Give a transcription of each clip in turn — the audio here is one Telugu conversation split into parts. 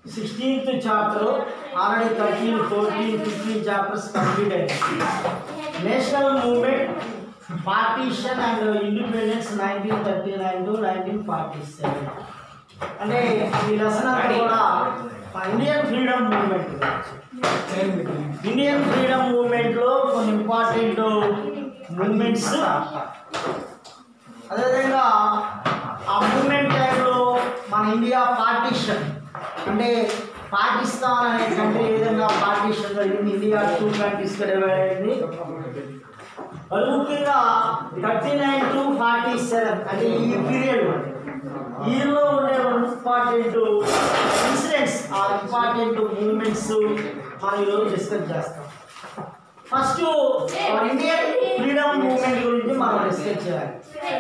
Sixteenth chapter already thirteen fourteen fifteen chapters complete అయ్యాయి national movement partition and independence nineteen thirty nine to nineteen forty seven అంటే ఈ లెసన్ అంతా కూడా Indian freedom movement Indian freedom మూవ్మెంట్లో కొన్ని ఇంపార్టెంట్ మూమెంట్స్ అదేవిధంగా ఆ మూమెంట్ టైంలో మన ఇండియా పార్టీషన్ అంటే పాకిస్తాన్ అనే కంట్రీ ఏ విధంగా పార్టీషన్ జరిగింది ఇండియా టూ కంట్రీస్గా డివైడ్ అయింది అది ముఖ్యంగా thirty nine to forty seven అంటే ఈ పీరియడ్ ఈలో ఉండే ఇంపార్టెంట్ ఇన్సిడెంట్స్ ఆ ఇంపార్టెంట్ మూమెంట్స్ మనం ఈరోజు డిస్కస్ చేస్తాం ఫస్ట్ మన ఇండియన్ ఫ్రీడమ్ మూమెంట్ గురించి మనం డిస్కస్ చేయాలి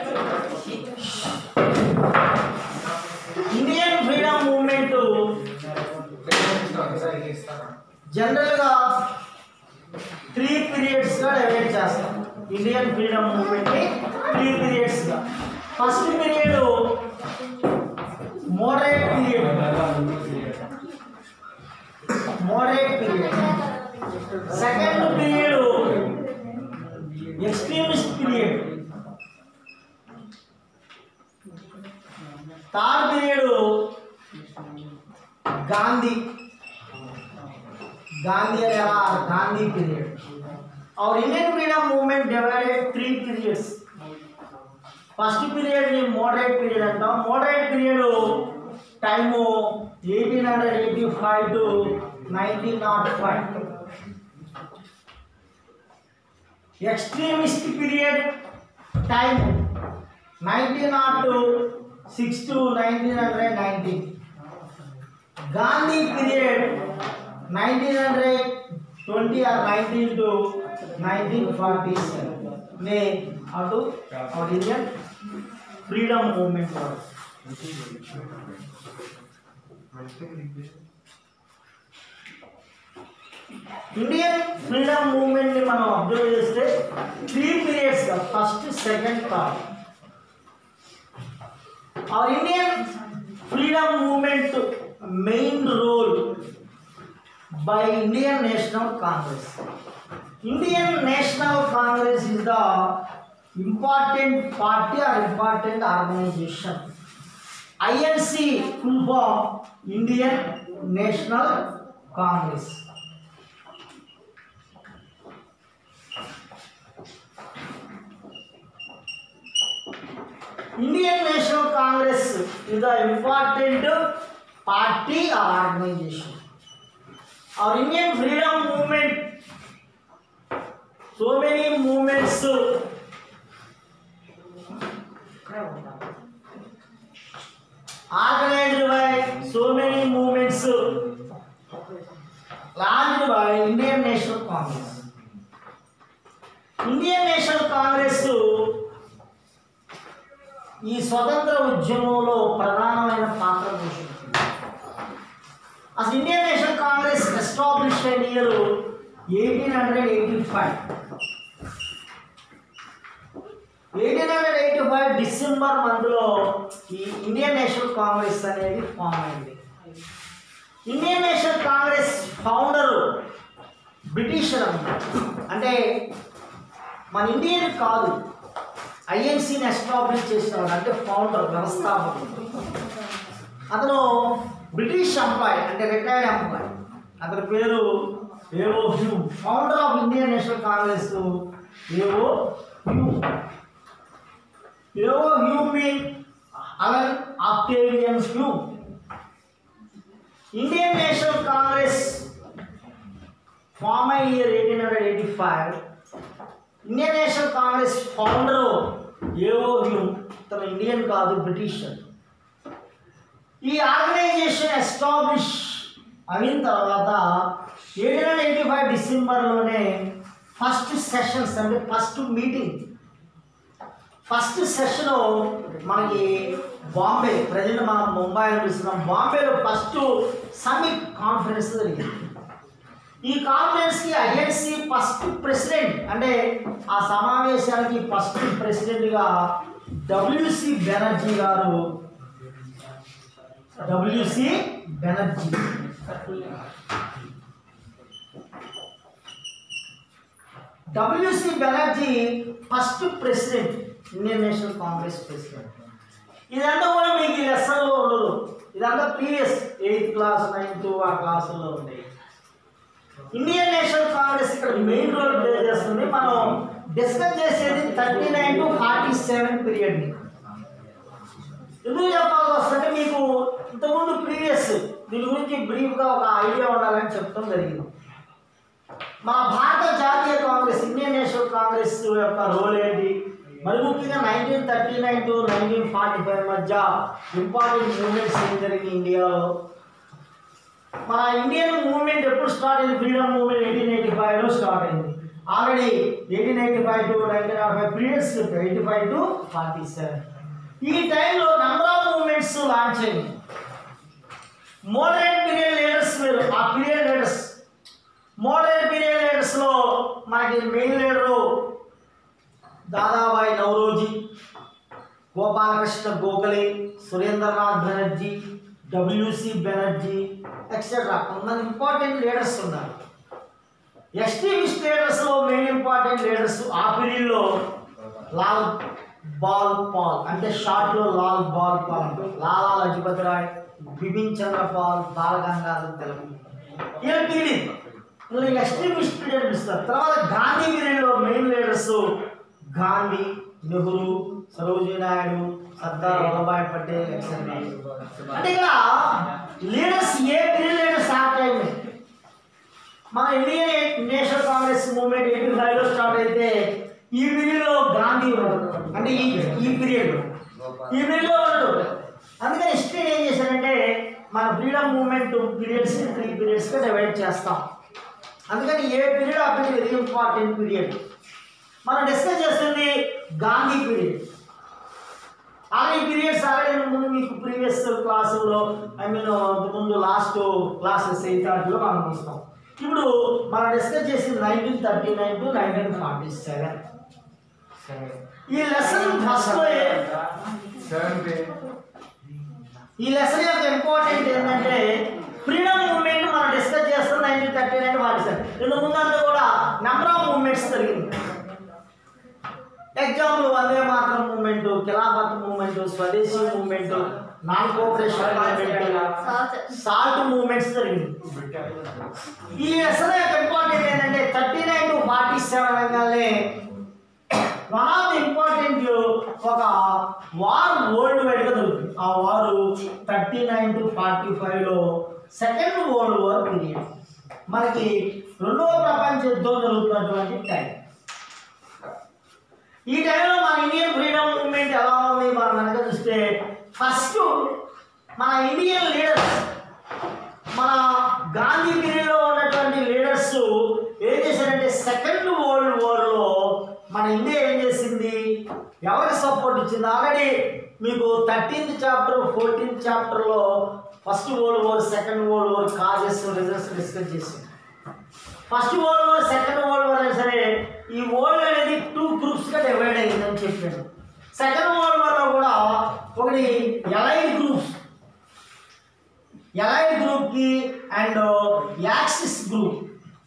ఇండియన్ ఫ్రీడమ్ మూమెంట్ జనరల్గా త్రీ పీరియడ్స్గా డివైడ్ చేస్తాం ఇండియన్ ఫ్రీడమ్ మూమెంట్ని త్రీ పీరియడ్స్గా first period moderate period moderate period second period extremist period third period Gandhi Gandhi అనే Gandhi period our Indian freedom movement divided three periods first period ని మోడరేట్ పీరియడ్ అంటాం moderate period time eighteen hundred eighty five to nineteen nought five extremist period time nineteen nought six to nineteen hundred nineteen Gandhi period nineteen hundred twenty or nineteen to nineteen forty seven నే అటు our Indian freedom movement Indian freedom movement ని మనం అబ్జర్వ్ చేస్తే three periods first second third our Indian freedom movement main role by Indian National Congress. Indian National Congress is the important party or important organization. INC full form Indian National Congress. Indian National Congress is the important party or organization. Our Indian freedom movement, so many movements. Organized by so many movements launched by Indian National Congress. Indian National Congress ఈ స్వతంత్ర ఉద్యమంలో ప్రధానమైన పాత్ర పోషించింది అసలు ఇండియన్ నేషనల్ కాంగ్రెస్ ఎస్టాబ్లిష్ అయిన year eighteen hundred eighty five eighteen hundred eighty five December మంత్లో ఈ ఇండియన్ నేషనల్ కాంగ్రెస్ అనేది ఫామ్ అయింది Indian National Congress founder britisher అన్నమాట అంటే మన ఇండియన్ కాదు ఐఎన్సీని ఎస్టాబ్లిష్ చేసినవాడు అంటే ఫౌండర్ వ్యవస్థాపకుడు అతను బ్రిటిష్ ఎంప్లాయ్ అంటే రిటైర్డ్ ఎంప్లాయ్ అతని పేరు A O Hume founder of Indian National Congress A O Hume A O Hume mean Allan Octavian Hume Indian National Congress form అయ్యి year eighteen hundred eighty five Indian National Congress founder A O Hume తన ఇండియన్ కాదు బ్రిటిషర్ ఈ ఆర్గనైజేషన్ ఎస్టాబ్లిష్ అయిన తర్వాత ఎయిటీన్ హండ్రెడ్ ఎయిటీ ఫైవ్ డిసెంబర్లోనే ఫస్ట్ సెషన్స్ అంటే ఫస్ట్ మీటింగ్ ఫస్ట్ సెషన్ మనకి బాంబే ప్రజెంట్ మనం ముంబై అని పిలుస్తున్నాం బాంబేలో ఫస్ట్ సమిట్ కాన్ఫరెన్స్ జరిగింది ఈ కాన్ఫరెన్స్కి ఐఎన్సి ఫస్ట్ ప్రెసిడెంట్ అంటే ఆ సమావేశానికి ఫస్ట్ ప్రెసిడెంట్గా W C Banerjee garu W C Banerjee W C Banerjee first president Indian National Congress president ఇదంతా కూడా మీకు ఈ లెసన్లో ఉండదు ఇదంతా ప్రీవియస్ ఎయిత్ క్లాస్ నైన్త్ ఆ క్లాసుల్లో ఉండేవి ఇండియన్ నేషనల్ కాంగ్రెస్ ఇక్కడ మెయిన్ రోల్ ప్లే చేస్తుంది మనం డిస్కస్ చేసేది thirty nine to forty seven period ఎందుకు చెప్పాల్సి వస్తుంటే మీకు ఇంతకుముందు ప్రీవియస్ దీని గురించి బ్రీఫ్గా ఒక ఐడియా ఉండాలని చెప్తాం జరిగింది మన భారత జాతీయ కాంగ్రెస్ ఇండియన్ నేషనల్ కాంగ్రెస్ యొక్క రోల్ ఏంటి మరి ముఖ్యంగా nineteen thirty nine to nineteen forty five మధ్య ఇంపార్టెంట్ మూమెంట్స్ ఏం జరిగింది ఇండియాలో మన ఇండియన్ మూవ్మెంట్ ఎప్పుడు స్టార్ట్ అయింది ఫ్రీడమ్ మూవ్మెంట్ ఎయిటీన్ ఎయిటీ ఫైవ్లో స్టార్ట్ అయింది already eighteen eighty five to nineteen nought five periods eighty five to forty seven ఈ టైంలో నెంబర్ ఆఫ్ మూమెంట్స్ లాంచ్ అయింది మోడర్న్ పీరియడ్ లీడర్స్ మీరు ఆ పీరియడ్ లీడర్స్ మోడర్న్ పీరియడ్ లీడర్స్లో మనకి main leader Dadabhai Naoroji Gopalakrishna Gokhale Surendranath Banerjee W C Banerjee etcetera కొంతమంది ఇంపార్టెంట్ లీడర్స్ ఉన్నారు ఎస్టీవిస్ట్ లీడర్స్లో మెయిన్ ఇంపార్టెంట్ లీడర్స్ ఆ పీరియడ్లో లాల్ బాల్ పాల్ అంటే షార్ట్లో లాల్ బాల్ పాల్ అంటారు లాలా లజపతి రాయ్ బిపిన్ చంద్ర పాల్ బాలగంగాధర్ తిలక్ ఇలా పీరియడ్ వీళ్ళు ఎక్స్ట్రీమిస్ట్ పీరియడ్ పిలుస్తారు తర్వాత గాంధీ పీరియడ్లో main leaders Gandhi Nehru Sarojini Naidu Sardar Vallabhbhai Patel etcetera అంటే ఇక్కడ leaders a period leaders start అయింది మన Indian National Congress movement eighty ఫైవ్లో స్టార్ట్ అయితే ఈ పీరియడ్లో గాంధీ ఉన్నాడు అంటే ఈ ఈ పీరియడ్ ఈ పీరియడ్లో ఉన్నాడు అందుకని హిస్టరీ ఏం చేశారంటే మన ఫ్రీడమ్ మూవ్మెంట్ పీరియడ్స్ త్రీ పీరియడ్స్గా డివైడ్ చేస్తాం అందుకని ఏ పీరియడ్ ఆ పీరియడ్ వెరీ ఇంపార్టెంట్ పీరియడ్ మనం డిస్కస్ చేస్తుంది Gandhi period already periods already ముందు మీకు ప్రీవియస్ క్లాసుల్లో ఐ మీన్ ముందు లాస్ట్ క్లాసెస్ ఎయిత్ ఆర్టీలో మనం చూస్తాం ఇప్పుడు మనం డిస్కస్ చేసింది nineteen thirty nine to nineteen forty seven ఈ లెసన్ ఫస్ట్ ఈ లెసన్ యొక్క ఇంపార్టెంట్ ఏంటంటే ఫ్రీడమ్ మూవ్మెంట్ మనం డిస్కస్ చేస్తాం nineteen thirty nine forty seven ఇంతకు ముందంతా కూడా నెంబర్ ఆఫ్ మూవ్మెంట్స్ జరిగింది example Vande Mataram movement Khilafat movement Swadeshi movement non cooperation movement salt movements జరిగింది ఈ లెసన్ యొక్క ఇంపార్టెంట్ ఏంటంటే thirty nine to forty seven అనగానే వన్ ఆఫ్ ది ఇంపార్టెంట్ ఒక వార్ వరల్డ్ వైడ్గా దొరుకుతుంది ఆ వారు థర్టీ నైన్ టు ఫార్టీ ఫైవ్లో సెకండ్ వరల్డ్ వార్ పీరియడ్ మనకి రెండవ ప్రపంచ యుద్ధం జరుగుతున్నటువంటి టైం ఈ టైంలో మన ఇండియన్ ఫ్రీడమ్ మూవ్మెంట్ ఎలా ఉంది మనం కనుక చూస్తే ఫస్ట్ మన ఇండియన్ లీడర్స్ మన గాంధీ పీరియడ్లో ఉన్నటువంటి లీడర్స్ ఏం చేశారంటే సెకండ్ వరల్డ్ వార్లో మన ఇండియా ఏం చేసింది ఎవరికి సపోర్ట్ ఇచ్చింది ఆల్రెడీ మీకు థర్టీన్త్ చాప్టర్ ఫోర్టీన్త్ చాప్టర్లో first world war second world war causes results discuss చేసింది first world war second world war అయినా సరే ఈ వరల్డ్ అనేది టూ గ్రూప్స్గా డివైడ్ అయ్యిందని చెప్పాడు సెకండ్ వరల్డ్ వార్లో కూడా ఒకటి ఎలైడ్ గ్రూప్స్ ఎలైడ్ గ్రూప్కి అండ్ యాక్సిస్ గ్రూప్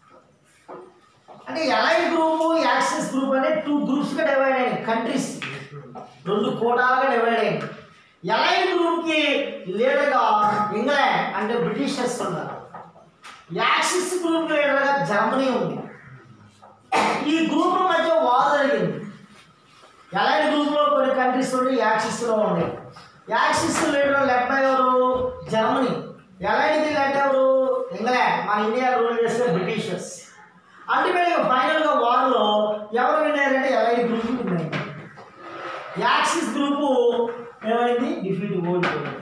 అంటే ఎలైడ్ గ్రూప్ యాక్సిస్ గ్రూప్ అనే టూ గ్రూప్స్గా డివైడ్ అయ్యాయి కంట్రీస్ రెండు కోటాలుగా డివైడ్ అయ్యాయి ఎలైడ్ గ్రూప్కి లీడర్గా ఇంగ్లాండ్ అంటే బ్రిటిషర్స్ ఉన్నారు యాక్సిస్ గ్రూప్ లీడర్గా జర్మనీ ఉంది ఈ గ్రూప్ మధ్య వార్ జరిగింది ఎలైడ్ గ్రూప్లో కొన్ని కంట్రీస్ ఉండి యాక్సిస్లో ఉన్నాయి యాక్సిస్ లీడర్ లెడ్ బై ఎవరు జర్మనీ ఎలైడ్కి లెడ్ ఎవరు ఇంగ్లాండ్ మన ఇండియా రూల్ చేసే బ్రిటిషర్స్ అల్టిమేట్గా ఫైనల్గా వార్లో ఎవరు విన్నారంటే ఎలైడ్ గ్రూప్ విన్నారు యాక్సిస్ గ్రూపు ఏమైంది డిఫీట్ ఓడిపోయింది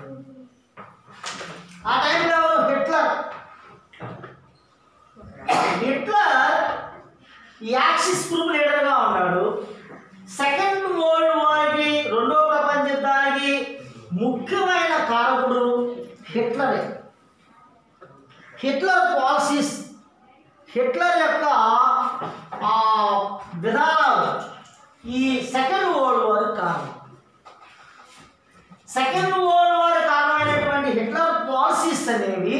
ఆ టైంలో ఎవరు హిట్లర్ హిట్లర్ యాక్సిస్ గ్రూప్ లీడర్గా ఉన్నాడు సెకండ్ వరల్డ్ వార్కి రెండో ప్రపంచ యుద్ధానికి ముఖ్యమైన కారకుడు హిట్లరే హిట్లర్ పాలసీస్ హిట్లర్ యొక్క ఆ విధానాలు ఈ సెకండ్ వరల్డ్ వార్ కారణం సెకండ్ వరల్డ్ వార్ కారణమైనటువంటి హిట్లర్ పాలసీస్ అనేవి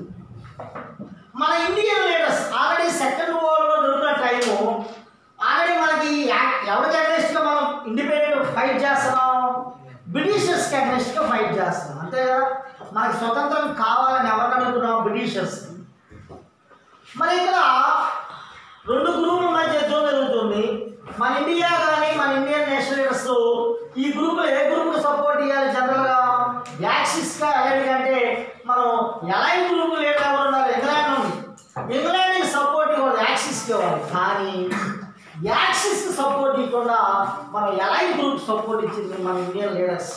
మన Indian leaders already second world war జరుగుతున్న టైము ఆల్రెడీ మనకి యా- ఎవరికి అగ్నెస్ట్గా మనం ఇండిపెండెంట్ ఫైట్ చేస్తున్నాం బ్రిటిషర్స్కి అగ్నెస్ట్గా ఫైట్ చేస్తున్నాం అంతే కదా మనకి స్వతంత్రం కావాలని ఎవరిని అడుగుతున్నాం బ్రిటిషర్స్ మరి ఇక్కడ రెండు గ్రూపుల మధ్య యుద్ధం జరుగుతుంది మన ఇండియా కానీ మన ఇండియన్ నేషనల్ లీడర్స్ ఈ గ్రూపులో ఏ గ్రూప్కి సపోర్ట్ ఇవ్వాలి జనరల్గా యాక్సిస్గా ఎలాంటి అంటే మనం ఎలైన్ గ్రూప్ లీడర్ ఎవరు ఉన్నారు ఇంగ్లాండ్ ఉంది ఇంగ్లాండ్కి సపోర్ట్ ఇవ్వాలి యాక్సిస్కి ఇవ్వాలి కానీ యాక్సిస్కి సపోర్ట్ ఇవ్వకుండా మనం ఎలైన్ గ్రూప్ సపోర్ట్ ఇచ్చింది మన ఇండియన్ లీడర్స్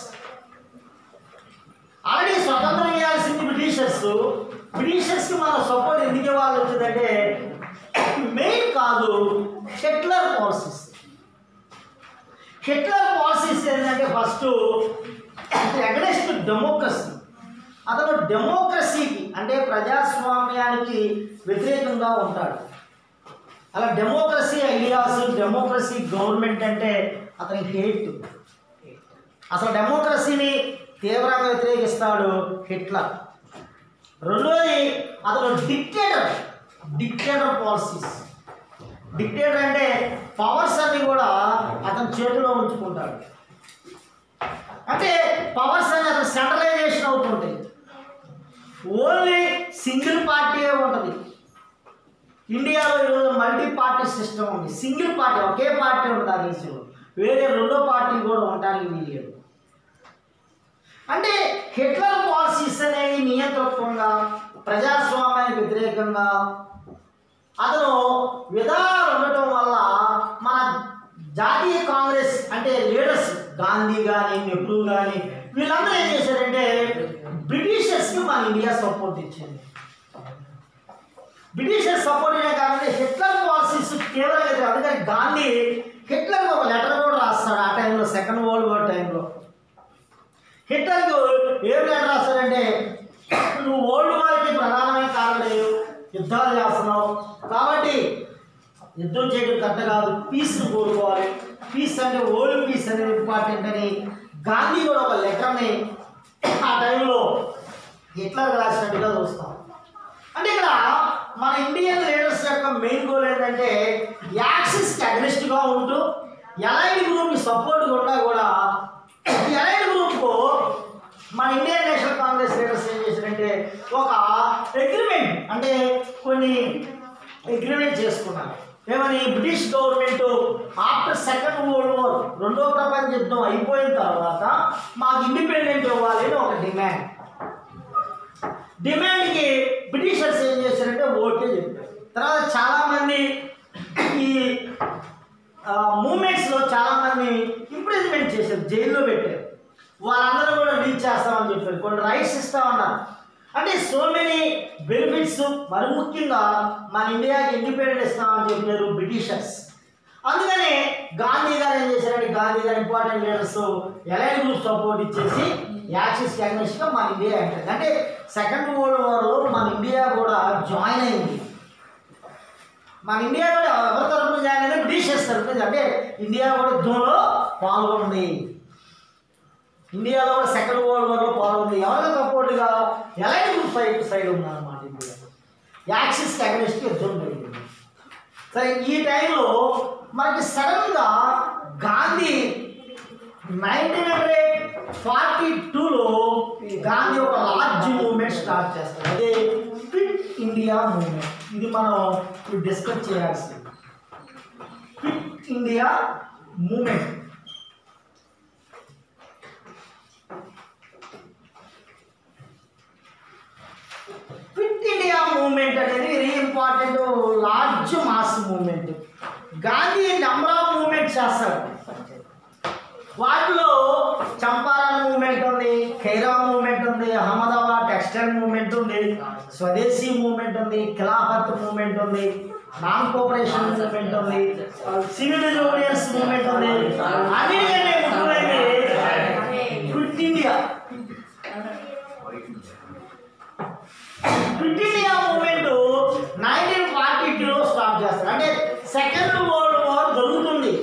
ఆల్రెడీ స్వతంత్రం ఇవ్వాల్సింది బ్రిటిషర్స్ బ్రిటిషర్స్కి మన సపోర్ట్ ఎందుకు ఇవ్వాల్సి వచ్చిందంటే మెయిన్ కాదు హిట్లర్ పాలసీస్ హిట్లర్ పాలసీస్ ఏంటంటే ఫస్ట్ అగనెస్ట్ డెమోక్రసీ అతను డెమోక్రసీకి అంటే ప్రజాస్వామ్యానికి వ్యతిరేకంగా ఉంటాడు అలా డెమోక్రసీ ఐడియాస్ డెమోక్రసీ గవర్నమెంట్ అంటే అతని హేట్ అసలు డెమోక్రసీని తీవ్రంగా వ్యతిరేకిస్తాడు హిట్లర్ రెండోది అతను డిక్టేటర్ డిక్టేటర్ పాలసీస్ డిక్టేటర్ అంటే పవర్స్ అన్ని కూడా అతని చేతిలో ఉంచుకుంటాడు అంటే పవర్స్ అన్ని అతను సెంట్రలైజేషన్ అవుతుంటాయి ఓన్లీ సింగిల్ పార్టీయే ఉంటుంది ఇండియాలో ఈరోజు మల్టీ పార్టీ సిస్టమ్ ఉంది సింగిల్ పార్టీ ఒకే పార్టీ ఉంటుంది ఆ దేశంలో వేరే రెండో పార్టీ కూడా ఉండడానికి వీలేదు అంటే హిట్లర్ పాలసీస్ అనేవి నియంతృత్వంగా ప్రజాస్వామ్యానికి వ్యతిరేకంగా అతను విధానాలు ఉండటం వల్ల మన జాతీయ కాంగ్రెస్ అంటే లీడర్స్ గాంధీ కానీ నెహ్రూ కానీ వీళ్ళందరూ ఏం చేశారంటే బ్రిటిషర్స్కి మన ఇండియా సపోర్ట్ ఇచ్చింది బ్రిటిషర్స్ సపోర్ట్ అయినా కాబట్టి హిట్లర్ పాలసీస్ తీవ్రంగా ఎదురు- అందుకని గాంధీ హిట్లర్కి ఒక లెటర్ కూడా రాస్తాడు ఆ టైంలో సెకండ్ వరల్డ్ వార్ టైంలో హిట్లర్కి ఏం లెటర్ రాస్తాడంటే నువ్వు ఓల్డ్ వార్కి ప్రధానమైన కారణం లేవు యుద్ధాలు చేస్తున్నావు కాబట్టి యుద్ధం చేయడం కరెక్ట్ కాదు పీస్ని కోరుకోవాలి పీస్ అంటే ఓల్డ్ పీస్ అనేది ఇంపార్టెంట్ అని గాంధీ కూడా ఒక లెటర్ని ఆ టైంలో హిట్లర్ రాసినట్టుగా చూస్తాం అంటే ఇక్కడ మన ఇండియన్ లీడర్స్ యొక్క మెయిన్ గోల్ ఏంటంటే యాక్సిస్కి అగ్రెస్ట్గా ఉంటూ ఎలైన్ గ్రూప్కి సపోర్ట్గా ఉన్నా కూడా ఎలైన్ గ్రూప్కు మన ఇండియన్ నేషనల్ కాంగ్రెస్ లీడర్స్ ఏం చేశారంటే ఒక అగ్రిమెంట్ అంటే కొన్ని అగ్రిమెంట్ చేసుకున్నారు ఏమని British government after second world war రెండో ప్రపంచ యుద్ధం అయిపోయిన తర్వాత మాకు ఇండిపెండెంట్ ఇవ్వాలి అని ఒక డిమాండ్ డిమాండ్కి బ్రిటిషర్స్ ఏం చేశారంటే ఓకే చెప్పారు తర్వాత చాలామంది ఈ మూమెంట్స్లో చాలామంది ఇంప్రెజ్మెంట్ చేశారు జైల్లో పెట్టారు వాళ్ళందరూ కూడా రీచ్ చేస్తామని చెప్పారు కొన్ని రైట్స్ ఇస్తామన్నారు అంటే సో మెనీ బెనిఫిట్స్ మరి ముఖ్యంగా మన ఇండియాకి ఇండిపెండెంట్ ఇస్తామని చెప్పారు బ్రిటిషర్స్ అందుకనే గాంధీ గారు ఏం చేశారంటే Gandhi garu important leaders allied group support ఇచ్చేసి యాక్సిస్ గా మన ఇండియా ఎంటర్ అంటే సెకండ్ వరల్డ్ వార్లో మన ఇండియా కూడా జాయిన్ అయింది మన ఇండియా కూడా ఎవరి తరఫున జాయిన్ అయింది బ్రిటిషర్స్ తరఫున అంటే ఇండియా కూడా యుద్ధంలో పాల్గొంది ఇండియాలో కూడా సెకండ్ వరల్డ్ వార్లో పాల్గొంది ఎవరికి సపోర్ట్గా ఎలైన్ గ్రూప్ సైడ్ సైడ్ ఉందన్నమాట ఇండియా యాక్సిస్కి అగ్రెస్ట్కి యుద్ధం జరిగింది సరే ఈ టైంలో మనకి సడన్గా గాంధీ నైన్టీన్ హండ్రెడ్ ఫార్టీ టూలో గాంధీ ఒక లార్జ్ మూవ్మెంట్ స్టార్ట్ చేస్తారు అదే ఫిట్ ఇండియా మూవ్మెంట్ ఇది మనం ఇప్పుడు డిస్కస్ చేయాల్సింది quit India movement quit India movement అనేది very important large mass movement Gandhi number of movement చేస్తాడు వాటిలో చంపారన్ మూవ్మెంట్ ఉంది ఖైరా మూవ్మెంట్ ఉంది అహ్మదాబాద్ టెక్స్టైల్ మూవ్మెంట్ ఉంది స్వదేశీ మూవ్మెంట్ ఉంది ఖిలాఫత్ మూవ్మెంట్ ఉంది నాన్ కోఆపరేషన్ మూవ్మెంట్ ఉంది సివిల్ డిజోబిడియన్స్ మూవ్మెంట్ ఉంది అన్నిటికంటే ముఖ్యమైనది quit India quit India movement nineteen forty టూలో స్టార్ట్ చేస్తారు అంటే సెకండ్ వరల్డ్ వార్ జరుగుతుంది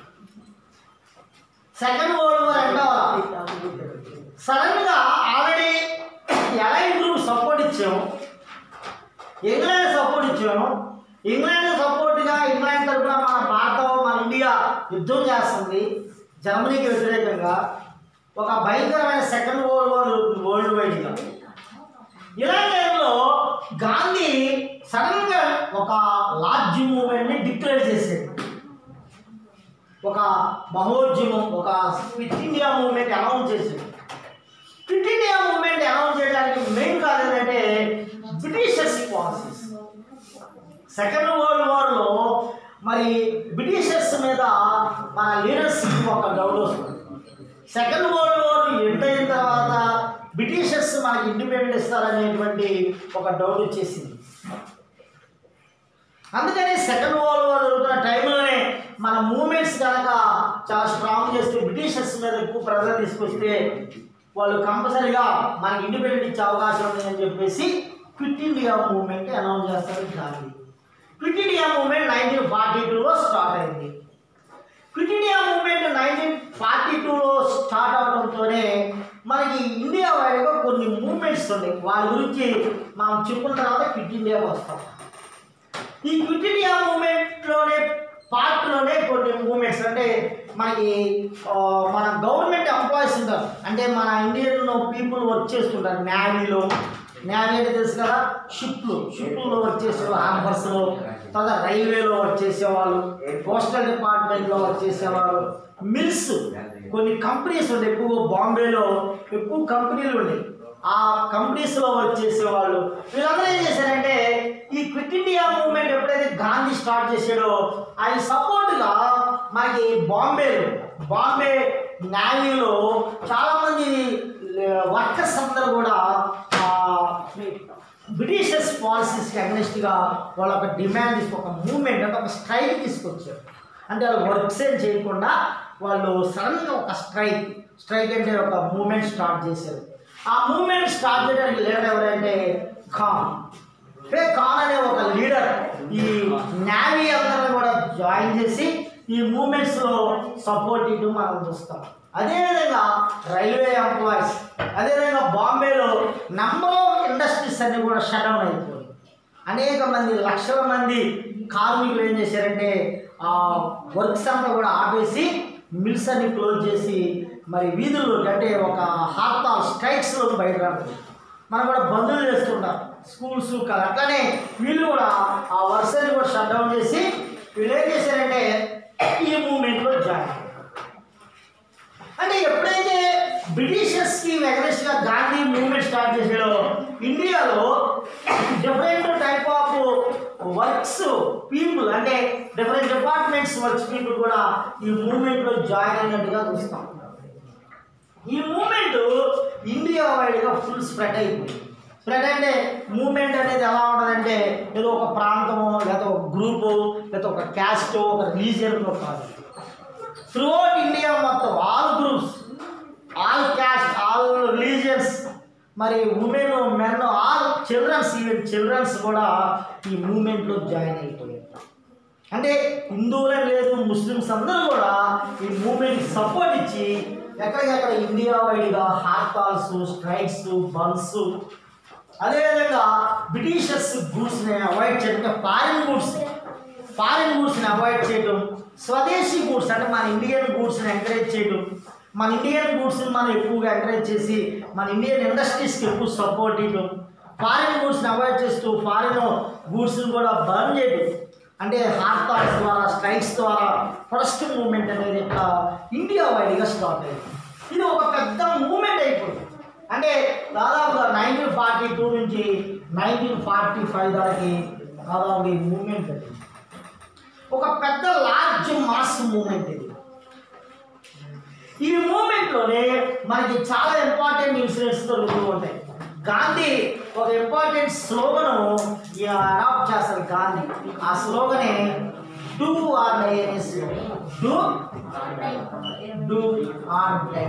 second world war end sudden గా already allied group support England support ఇచ్చాను ఇంగ్లాండ్ సపోర్ట్గా ఇంగ్లాండ్ తరఫున మన భారతం మన ఇండియా యుద్ధం చేస్తుంది జర్మనీకి వ్యతిరేకంగా ఒక భయంకరమైన సెకండ్ వరల్డ్ వార్ వరల్డ్ వైడ్గా ఇలాంటి టైంలో గాంధీ సడన్గా ఒక లార్జ్ మూమెంట్ని డిక్లేర్ చేశాడు ఒక మహోద్యమం ఒక క్విట్ ఇండియా మూవ్మెంట్ అనౌన్స్ చేశాడు క్విట్ ఇండియా మూవ్మెంట్ అనౌన్స్ చేయడానికి మెయిన్ కారణం ఏంటంటే బ్రిటిషర్స్ పాలసీస్ సెకండ్ వరల్డ్ వార్లో మరి బ్రిటిషర్స్ మీద మన లీడర్స్కి ఒక డౌట్ వస్తుంది సెకండ్ వరల్డ్ వార్ ఎండ్ అయిన తర్వాత బ్రిటిషర్స్ మనకి ఇండిపెండెంట్ ఇస్తారనేటువంటి ఒక డౌట్ వచ్చేసింది అందుకని సెకండ్ వరల్డ్ వార్ జరుగుతున్న టైంలోనే మన మూమెంట్స్ కనుక చాలా స్ట్రాంగ్ చేస్తే బ్రిటిషర్స్ మీద ఎక్కువ ప్రెజర్ తీసుకొస్తే వాళ్ళు కంపల్సరీగా మనకి ఇండిపెండెంట్ ఇచ్చే అవకాశం ఉంది అని చెప్పేసి క్విట్ ఇండియా మూవ్మెంట్ అనౌన్స్ చేస్తారు Gandhi quit India movement nineteen forty టూలో స్టార్ట్ అయింది quit India movement nineteen forty టూలో స్టార్ట్ అవడంతోనే మనకి ఇండియా వైడ్గా కొన్ని మూవ్మెంట్స్ ఉన్నాయి వాటి గురించి మనం చెప్పుకున్న తర్వాత క్విట్ ఇండియాకి వస్తాం ఈ క్విట్ ఇండియా మూవ్మెంట్లోనే పార్ట్లోనే కొన్ని మూమెంట్స్ అంటే మనకి ఆ, మన గవర్నమెంట్ ఎంప్లాయీస్ ఉంటారు అంటే మన ఇండియన్ పీపుల్ వర్క్ చేస్తుంటారు నేవీలో నేవీ అంటే తెలుసు కదా షిప్లు షిప్లో వర్క్ చేసేవాళ్ళు హార్బర్స్లో తర్వాత రైల్వేలో వర్క్ చేసేవాళ్ళు పోస్టల్ డిపార్ట్మెంట్లో వర్క్ చేసేవాళ్ళు మిల్స్ కొన్ని కంపెనీస్ ఉంటాయి ఎక్కువ బాంబేలో ఎక్కువ కంపెనీలు ఉన్నాయి ఆ కంపెనీస్లో వర్క్ చేసేవాళ్ళు వీళ్ళందరూ ఏం చేశారంటే ఈ క్విట్ ఇండియా మూవ్మెంట్ ఎప్పుడైతే గాంధీ స్టార్ట్ చేశాడో ఆయన సపోర్ట్గా మనకి బాంబేలో బాంబే నేవీలో చాలామంది వర్కర్స్ అందరూ కూడా ఆ, బ్రిటిషర్స్ పాలసీస్కి అగ్నెస్ట్గా వాళ్ళ ఒక డిమాండ్ తీసుకు ఒక మూవ్మెంట్ అంటే ఒక స్ట్రైక్ తీసుకొచ్చారు అంటే వాళ్ళు వర్క్స్ ఏం చేయకుండా వాళ్ళు సడన్గా ఒక స్ట్రైక్ స్ట్రైక్ అంటే ఒక మూమెంట్ స్టార్ట్ చేశారు ఆ మూమెంట్ స్టార్ట్ చేయడానికి లీడర్ ఎవరంటే ఖాన్ అంటే ఖాన్ అనే ఒక లీడర్ ఈ నేవీ అందరిని కూడా జాయిన్ చేసి ఈ మూమెంట్స్లో సపోర్ట్ ఇవ్వడం మనం చూస్తాం అదేవిధంగా రైల్వే ఎంప్లాయీస్ అదేవిధంగా బాంబేలో నంబర్ ఆఫ్ ఇండస్ట్రీస్ అన్ని కూడా షట్ డౌన్ అయిపోయి అనేక మంది లక్షల మంది కార్మికులు ఏం చేశారంటే ఆ వర్క్స్ అంతా కూడా ఆపేసి మిల్స్ అన్ని క్లోజ్ చేసి మరి వీధుల్లో అంటే ఒక హార్తాల్ స్ట్రైక్స్లో బయట రావడం మనం కూడా బంధువులు చేస్తుంటాం స్కూల్స్ కాదు అట్లానే వీళ్ళు కూడా ఆ వర్క్స్ అన్ని కూడా షట్ డౌన్ చేసి వీళ్ళు ఏం చేశారంటే ఈ మూమెంట్లో జాయిన్ అయ్యారు. అంటే ఎప్పుడైతే బ్రిటిషర్స్కి గా గాంధీ మూవ్మెంట్ స్టార్ట్ చేసాడో ఇండియాలో different type of works people అంటే డిఫరెంట్ డిపార్ట్మెంట్స్ వర్క్స్ పీపుల్ కూడా ఈ మూవ్మెంట్లో జాయిన్ అయినట్టుగా చూస్తాం ఈ మూమెంట్ ఇండియా వైడ్గా ఫుల్ స్ప్రెడ్ అయిపోయింది స్ప్రెడ్ అంటే మూమెంట్ అనేది ఎలా ఉంటుందంటే ఏదో ఒక ప్రాంతమో లేదా ఒక గ్రూపు లేదా ఒక క్యాస్టో ఒక రిలీజియన్తో కాదు త్రూఅవుట్ ఇండియా మొత్తం all groups all caste all religions మరి women men all childrens even childrens కూడా ఈ మూమెంట్లో జాయిన్ అయిపోయారు అంటే హిందువులే లేదు ముస్లిమ్స్ అందరూ కూడా ఈ మూమెంట్ సపోర్ట్ ఇచ్చి ఎక్కడికెక్కడ ఇండియా వైడ్గా హార్తాల్స్ స్ట్రైక్స్ బన్స్ అదేవిధంగా బ్రిటిషర్స్ గూడ్స్ని అవాయిడ్ చేయడం ఫారిన్ గూడ్స్ ఫారిన్ గూడ్స్ని అవాయిడ్ చేయడం స్వదేశీ గూడ్స్ అంటే మన ఇండియన్ గూడ్స్ని ఎంకరేజ్ చేయడం మన ఇండియన్ గూడ్స్ని మనం ఎక్కువగా ఎంకరేజ్ చేసి మన ఇండియన్ ఇండస్ట్రీస్కి ఎక్కువ సపోర్ట్ ఇవ్వడం ఫారిన్ గూడ్స్ని అవాయిడ్ చేస్తూ ఫారిన్ గూడ్స్ని కూడా బర్న్ చేయడం అంటే హార్తాల్స్ ద్వారా స్ట్రైక్స్ ద్వారా ఫస్ట్ మూమెంట్ అనేది ఇక్కడ ఇండియా వైడ్గా స్టార్ట్ అయింది ఇది ఒక పెద్ద మూమెంట్ అయిపోయింది అంటే దాదాపుగా నైన్టీన్ ఫార్టీ టూ నుంచి నైన్టీన్ ఫార్టీ ఫైవ్ దానికి దాదాపు ఈ మూమెంట్ అది ఒక పెద్ద లార్జ్ మాస్ మూమెంట్ ఇది ఈ మూమెంట్లోనే మనకి చాలా ఇంపార్టెంట్ ఇన్సిడెంట్స్ జరుగుతూ ఉంటాయి గాంధీ ఒక ఇంపార్టెంట్ స్లోగను అడాప్ట్ చేస్తారు గాంధీ ఆ స్లోగనే డూ ఆర్ డై అనే slogan do do or die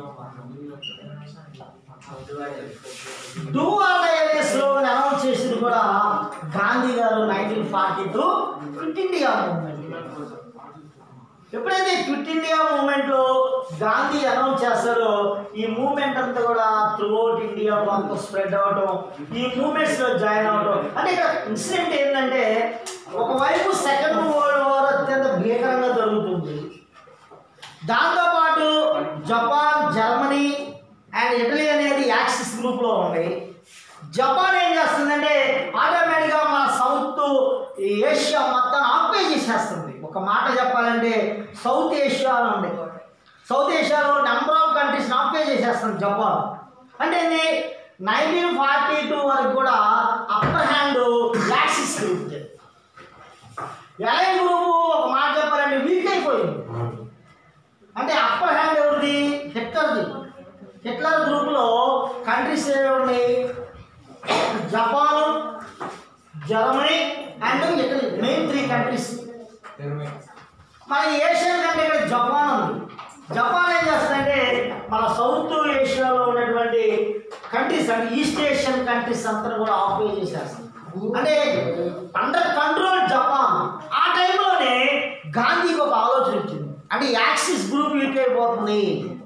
do or die అనే స్లోగన్ అనౌన్స్ చేసింది కూడా Gandhi garu nineteen forty two quit India movement ఎప్పుడైతే క్విట్ ఇండియా మూమెంట్లో గాంధీ అనౌన్స్ చేస్తారో ఈ మూమెంట్ అంతా కూడా త్రూఅవుట్ ఇండియా మొత్తం స్ప్రెడ్ అవటం ఈ మూమెంట్స్లో జాయిన్ అవటం అంటే ఇక్కడ ఇన్సిడెంట్ ఏంటంటే ఒకవైపు సెకండ్ వరల్డ్ వార్ అత్యంత భీకరంగా జరుగుతుంది దాంతోపాటు జపాన్ జర్మనీ అండ్ ఇటలీ అనేది యాక్సిస్ గ్రూప్లో ఉంది జపాన్ ఏం చేస్తుందంటే ఆటోమేటిక్గా మన సౌత్ ఏషియా మొత్తం ఆక్యుపై చేసేస్తుంది ఒక మాట చెప్పాలంటే సౌత్ ఏషియాలో ఉంది సౌత్ ఏషియాలో నెంబర్ ఆఫ్ కంట్రీస్ ఆక్యుపై చేసేస్తుంది జపాన్ అంటే ఇది నైన్టీన్ ఫార్టీ టూ వరకు కూడా upper hand axis group allied group ఒక మాట చెప్పాలంటే వీక్ అయిపోయింది అంటే అప్పర్ హ్యాండ్ ఎవరిది హిట్లర్ది హిట్లర్ గ్రూప్లో కంట్రీస్ ఏవి ఉన్నాయి Japan Germany and Italy main three countries మన ఏషియన్ కంటే ఇక్కడ జపాన్ ఉంది జపాన్ ఏం చేస్తుందంటే మన సౌత్ ఏషియాలో ఉన్నటువంటి కంట్రీస్ అంటే ఈస్ట్ ఏషియన్ కంట్రీస్ అంతా కూడా ఆక్యుపై చేసేస్తుంది అంటే అండర్ కంట్రోల్ జపాన్ ఆ టైంలోనే గాంధీకి ఒక ఆలోచన వచ్చింది అంటే యాక్సిస్ గ్రూప్ వీక్ అయిపోతుంది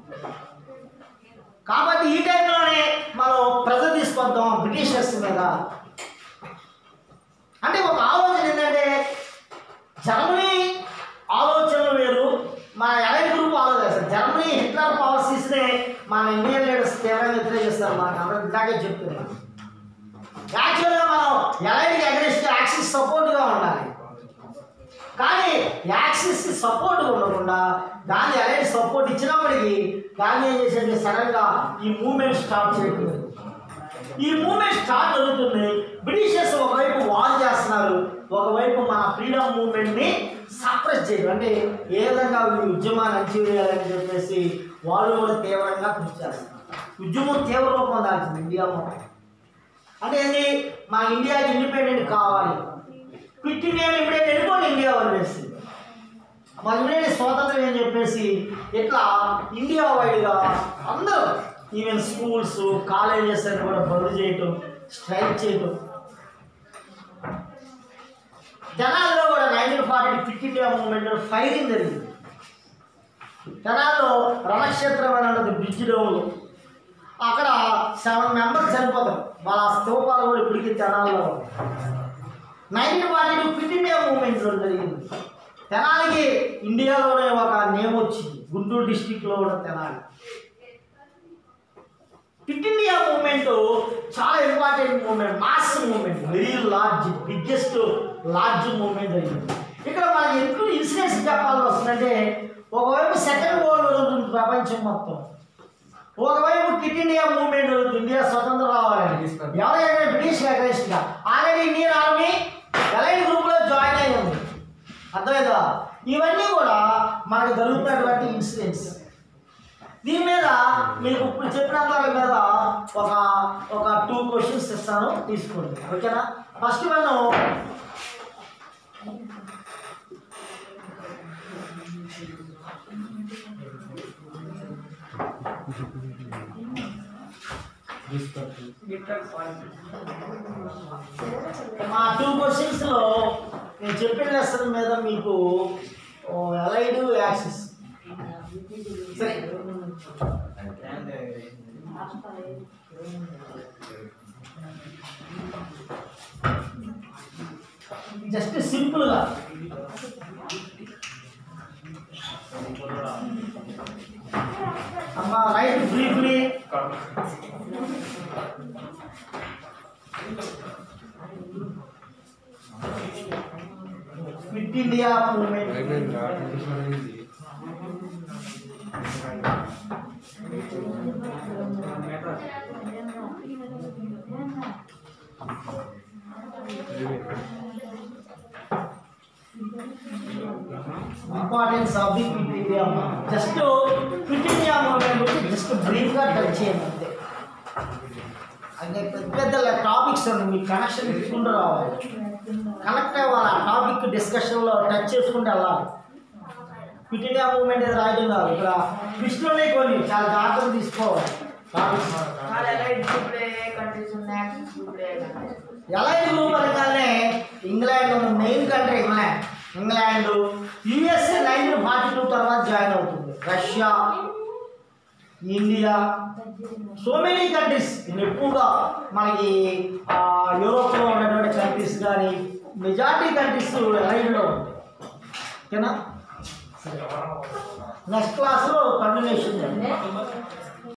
కాబట్టి ఈ టైంలోనే మనం ప్రజలు తీసుకొద్దాం బ్రిటిషర్స్ మీద అంటే ఒక ఆలోచన ఏంటంటే జర్మనీ ఆలోచనలు వేరు మన ఎలైన్ గ్రూప్ ఆలోచన జర్మనీ హిట్లర్ పాలసీస్నే మన ఇండియన్ లీడర్స్ తీవ్రంగా వ్యతిరేకిస్తారు మనకు అందరూ ఇందాకే చెప్తున్నాను యాక్చువల్గా మనం ఎలైన్కి అగ్రెస్ట్ యాక్సిస్ సపోర్ట్గా ఉండాలి కానీ యాక్సిస్ సపోర్ట్ ఉండకుండా గాంధీ ఎలైన్ సపోర్ట్ ఇచ్చినప్పటికీ గాంధీ ఏం చేశాడంటే సడన్గా ఈ మూమెంట్ స్టార్ట్ చేయడం ఈ మూమెంట్ స్టార్ట్ అవుతుంది బ్రిటిషర్స్ ఒకవైపు వార్ చేస్తున్నారు ఒకవైపు మన ఫ్రీడమ్ మూమెంట్ని సప్రెస్ చేయడం అంటే ఏ విధంగా ఈ ఉద్యమాన్ని అణచివేయాలని చెప్పేసి వాళ్ళు కూడా తీవ్రంగా కృషి చేస్తున్నారు ఉద్యమం తీవ్ర రూపం దాల్చింది ఇండియా మొత్తం అంటే ఏంటి మా ఇండియాకి ఇండిపెండెంట్ కావాలి క్విట్ ఇండియా ఇప్పుడే వెళ్ళిపోయి ఇండియా వదిలేసి మా ఇండియా స్వాతంత్రం అని చెప్పేసి ఇట్లా ఇండియా వైడ్గా అందరూ ఈవెన్ స్కూల్స్ కాలేజెస్ అని కూడా బంద్ చేయటం స్ట్రైక్ చేయటం జనాల్లో కూడా nineteen forty quit India moment firing జరిగింది జనాల్లో రణక్షేత్రం అని ఉన్నది బ్రిడ్జ్ డౌన్లో అక్కడ సెవెన్ మెంబర్స్ చనిపోతారు వాళ్ళ స్తూపాలు కూడా ఇప్పటికీ జనాల్లో nineteen forty two quit India moment జరిగింది తెనాలికి ఇండియాలోనే ఒక నేమ్ వచ్చింది గుంటూరు డిస్టిక్లో ఉన్న తెనాలి క్విట్ ఇండియా మూమెంట్ చాలా important moment mass moment very large biggest large moment జరిగింది ఇక్కడ మనకి ఎందుకు ఇన్సిడెంట్స్ చెప్పాల్సి వస్తుందంటే ఒకవైపు సెకండ్ వరల్డ్ జరుగుతుంది ప్రపంచం మొత్తం ఒకవైపు క్విట్ ఇండియా మూవ్మెంట్ జరుగుతుంది ఇండియా స్వతంత్రం రావాలని ఎవరైనా బ్రిటిష్ అగ్రెస్ట్గా ఆల్రెడీ ఇండియన్ ఆర్మీ ఎలైన్ గ్రూప్లో జాయిన్ అయి ఉంది అర్థమైందా ఇవన్నీ కూడా మనకు జరుగుతున్నటువంటి ఇన్సిడెంట్స్ దీని మీద మీకు ఇప్పుడు చెప్పిన దాని మీద ఒక ఒక టూ క్వశ్చన్స్ ఇస్తాను తీసుకోండి ఓకేనా ఫస్ట్ వన్ మా టూ క్వశ్చన్స్లో నేను చెప్పిన లెసన్ మీద మీకు ఎలైడ్ యాక్సిస్ సరే జస్ట్ సింపుల్గా అమ్మా write briefly quit India movement importance of the quit India just quit India movement గురించి జస్ట్ బ్రీఫ్గా టచ్ చేయండి అంతే అంటే పెద్ద పెద్ద టాపిక్స్ అండి మీ కనెక్షన్ ఇచ్చుకుంటూ రావాలి కనెక్ట్ అవ్వాలి ఆ టాపిక్ డిస్కషన్లో టచ్ చేసుకుంటూ వెళ్ళాలి క్విట్ ఇండియా మూవ్మెంట్ ఏదో రాయడం కాదు ఇక్కడ విష్ణునే కొన్ని చాలా జాగ్రత్తలు తీసుకోవాలి టాపిక్స్ వాళ్ళు ఎలా ఇప్పుడే కంట్రీస్ ఉన్నాయి యాక్సిస్ ఇప్పుడే కంట్రీస్ ఎలైన్ గ్రూప్ అనగానే ఇంగ్లాండ్ ఉన్న main country England England USA nineteen forty two తర్వాత జాయిన్ అవుతుంది Russia India so many countries ఎక్కువగా మనకి ఆ, యూరోప్లో ఉన్నటువంటి కంట్రీస్ కంట్రీస్ కానీ మెజార్టీ కంట్రీస్ రైడ్లో ఉంటాయి ఓకేనా సరే నెక్స్ట్ క్లాస్లో కంటిన్యూషన్ చేద్దాం